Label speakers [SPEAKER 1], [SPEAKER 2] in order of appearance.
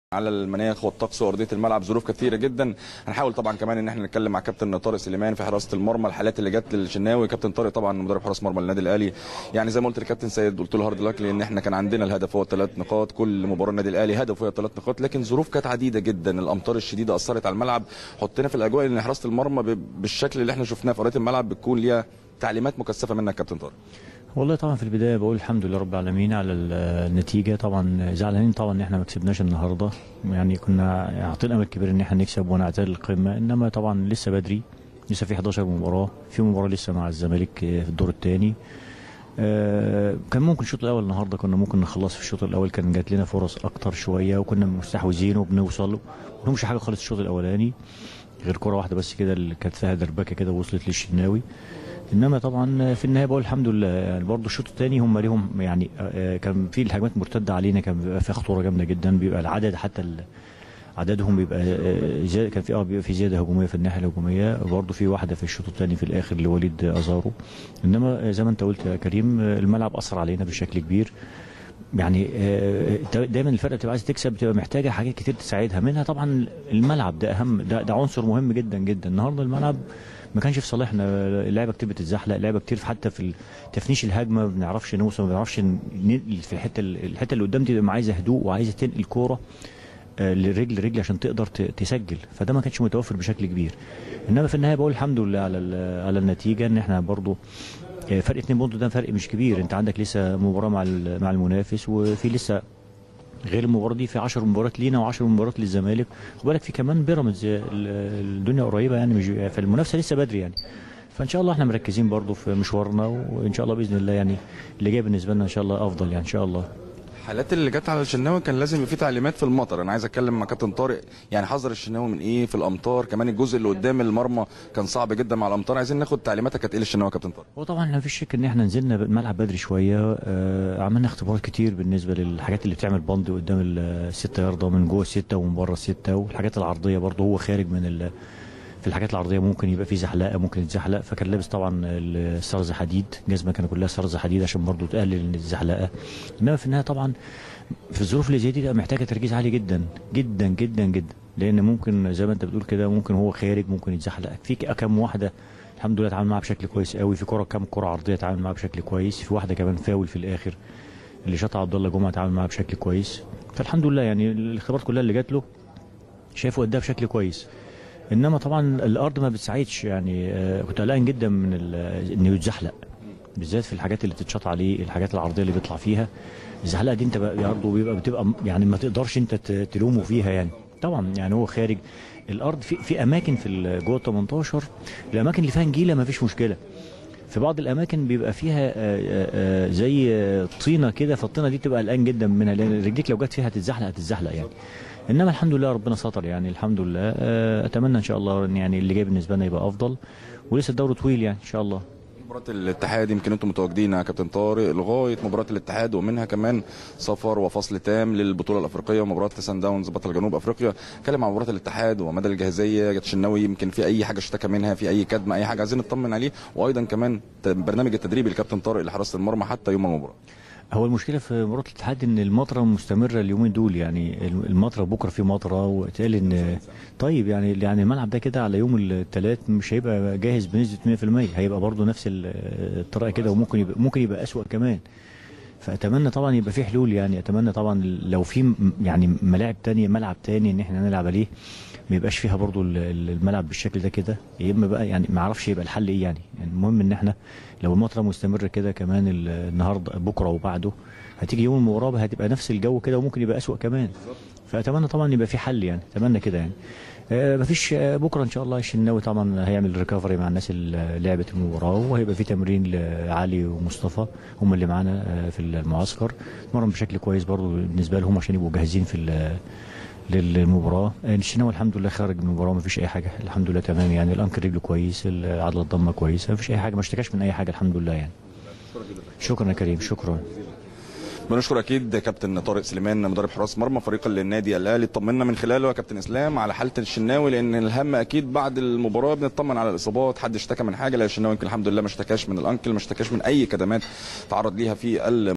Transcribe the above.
[SPEAKER 1] على المناخ والطقس وارضيه الملعب ظروف كثيره جدا هنحاول طبعا كمان ان احنا نتكلم مع كابتن طارق سليمان في حراسه المرمى الحالات اللي جت للشناوي كابتن طارق طبعا مدرب حراس مرمى النادي الاهلي يعني زي ما قلت للكابتن سيد قلت له هارد لك لان احنا كان عندنا الهدف هو الثلاث نقاط كل مباراه النادي الاهلي هدفه هي الثلاث نقاط لكن ظروف كانت عديده جدا الامطار الشديده اثرت على الملعب حطينا في الاجواء ان حراسه المرمى ب- بالشكل اللي احنا شفناه في ارضيه الملعب بتكون ليها تعليمات مكثفه منك كابتن طارق
[SPEAKER 2] والله طبعا في البدايه بقول الحمد لله رب العالمين على ال- النتيجه طبعا زعلانين طبعا ان احنا ما كسبناش النهارده يعني كنا عاطين امل كبير ان احنا نكسب ونعتزل القمه انما طبعا لسه بدري لسه في 11 مباراه في مباراه لسه مع الزمالك في الدور الثاني كان ممكن الشوط الاول النهارده كنا ممكن نخلص في الشوط الاول كان جات لنا فرص اكتر شويه وكنا مستحوذين وبنوصل ما لهمش حاجه خالص الشوط الاولاني غير كره واحده بس كده اللي كانت فيها دربكه كده وصلت للشناوي انما طبعا في النهايه بقول الحمد لله يعني برضه الشوط الثاني هم ليهم يعني آه، كان في الهجمات مرتده علينا كان بيبقى فيها خطوره جامده جدا بيبقى العدد حتى ال- عددهم بيبقى آه، زي- كان في اه بيبقى في زياده هجوميه في الناحيه الهجوميه برضه في واحده في الشوط الثاني في الاخر لوليد ازارو انما آه، زي ما انت قلت يا كريم آه، الملعب اثر علينا بشكل كبير يعني آه، دايما الفرقه بتبقى عايزه تكسب بتبقى محتاجه حاجات كتير تساعدها منها طبعا الملعب ده اهم ده, ده عنصر مهم جدا جدا النهارده الملعب ما كانش في صالحنا اللعبه كتير بتتزحلق لعبه كتير حتى في تفنيش الهجمه ما بنعرفش نوصل ما بنعرفش ن- في الحته الحته اللي قدام دي بتبقى عايزه هدوء وعايزه تنقل كوره آه، لرجل لرجل عشان تقدر ت- تسجل فده ما كانش متوفر بشكل كبير انما في النهايه بقول الحمد لله على ال- على النتيجه ان احنا برضو آه، فرق 2 بونت ده فرق مش كبير انت عندك لسه مباراه مع ال- مع المنافس وفي لسه غير المباراه دي في 10 مباريات لينا و10 مباريات للزمالك خد بالك في كمان بيراميدز ال- الدنيا قريبه يعني مش فالمنافسه لسه بدري يعني فان شاء الله احنا مركزين برضو في مشوارنا وان شاء الله باذن الله يعني اللي جاي بالنسبه لنا ان شاء الله افضل يعني ان شاء الله
[SPEAKER 1] الحالات اللي جت على الشناوي كان لازم يبقى في تعليمات في المطر انا عايز اتكلم مع كابتن طارق يعني حذر الشناوي من ايه في الامطار كمان الجزء اللي قدام المرمى كان صعب جدا مع الامطار عايزين ناخد تعليماتك كانت ايه للشناوي يا كابتن طارق
[SPEAKER 2] هو طبعا ما فيش شك ان احنا نزلنا الملعب بدري شويه آه عملنا اختبارات كتير بالنسبه للحاجات اللي بتعمل بند قدام الستة ياردة من جوه الستة ومن بره الستة والحاجات العرضيه برضه هو خارج من ال في الحاجات العرضيه ممكن يبقى في زحلقه ممكن يتزحلق فكان لابس طبعا السرز حديد جزمه كانت كلها سرز حديد عشان برضه تقلل الزحلقه انما في النهايه طبعا في الظروف اللي زي دي تبقى محتاجه تركيز عالي جدا جدا جدا جدا لان ممكن زي ما انت بتقول كده ممكن هو خارج ممكن يتزحلق في كام واحده الحمد لله اتعامل معاها بشكل كويس قوي في كره كام كره عرضيه اتعامل معاها بشكل كويس في واحده كمان فاول في الاخر اللي شاطها عبد الله جمعه اتعامل معاها بشكل كويس فالحمد لله يعني الاختبارات كلها اللي جات له شايفه قدها بشكل كويس انما طبعا الارض ما بتساعدش يعني آه، كنت قلقان جدا من ال- انه يتزحلق بالذات في الحاجات اللي بتتشاط عليه الحاجات العرضيه اللي بيطلع فيها الزحلقه دي انت بقى- برضه بيبقى بتبقى يعني ما تقدرش انت ت- تلومه فيها يعني طبعا يعني هو خارج الارض في في اماكن في ال- جوه ال 18 الاماكن اللي فيها نجيله ما فيش مشكله في بعض الاماكن بيبقى فيها آه، آه، آه، زي آه، طينه كده فالطينه دي تبقى قلقان جدا منها لان رجليك لو جت فيها هتتزحلق هتتزحلق يعني انما الحمد لله ربنا ستر يعني الحمد لله آه، اتمنى ان شاء الله ان يعني اللي جاي بالنسبه لنا يبقى افضل ولسه الدوري طويل يعني ان شاء الله
[SPEAKER 1] مباراة الاتحاد يمكن انتم متواجدين يا كابتن طارق لغاية مباراة الاتحاد ومنها كمان سفر وفصل تام للبطولة الأفريقية ومباراة سان داونز بطل جنوب أفريقيا اتكلم عن مباراة الاتحاد ومدى الجاهزية جت الشناوي يمكن في أي حاجة اشتكى منها في أي كدمة أي حاجة عايزين نطمن عليه وأيضا كمان ت- برنامج التدريب الكابتن طارق لحراسة المرمى حتى يوم المباراة
[SPEAKER 2] هو المشكله في مباراه الاتحاد ان المطره مستمره اليومين دول يعني المطره بكره في مطره واتقال ان طيب يعني يعني الملعب ده كده على يوم الثلاث مش هيبقى جاهز بنسبه 100% هيبقى برضه نفس ال- الطريقه كده وممكن يبقى ممكن يبقى اسوأ كمان فاتمنى طبعا يبقى في حلول يعني اتمنى طبعا لو في م- يعني ملاعب تانية ملعب تاني ان احنا نلعب عليه ما يبقاش فيها برضو ال- ال- الملعب بالشكل ده كده يا اما بقى يعني ما اعرفش يبقى الحل ايه يعني, يعني المهم ان احنا لو المطره مستمره كده كمان ال- النهارده بكره وبعده هتيجي يوم المباراه هتبقى نفس الجو كده وممكن يبقى اسوأ كمان فاتمنى طبعا يبقى في حل يعني اتمنى كده يعني آه مفيش آه بكره ان شاء الله الشناوي طبعا هيعمل ريكفري مع الناس اللي لعبت المباراه وهيبقى في تمرين لعلي ومصطفى هم اللي معانا آه في المعسكر اتمرن بشكل كويس برضو بالنسبه لهم عشان يبقوا جاهزين في ال- للمباراه آه، الشناوي الحمد لله خارج من المباراه مفيش اي حاجه الحمد لله تمام يعني الانكر رجله كويس عضله الضمه كويسه مفيش اي حاجه ما اشتكاش من اي حاجه الحمد لله يعني شكرا يا كريم شكرا
[SPEAKER 1] بنشكر اكيد كابتن طارق سليمان مدرب حراس مرمى فريق النادي الاهلي اطمنا من خلاله يا كابتن اسلام على حاله الشناوي لان الهم اكيد بعد المباراه بنطمن على الاصابات حد اشتكى من حاجه لا الشناوي يمكن الحمد لله ما اشتكاش من الانكل ما اشتكاش من اي كدمات تعرض ليها في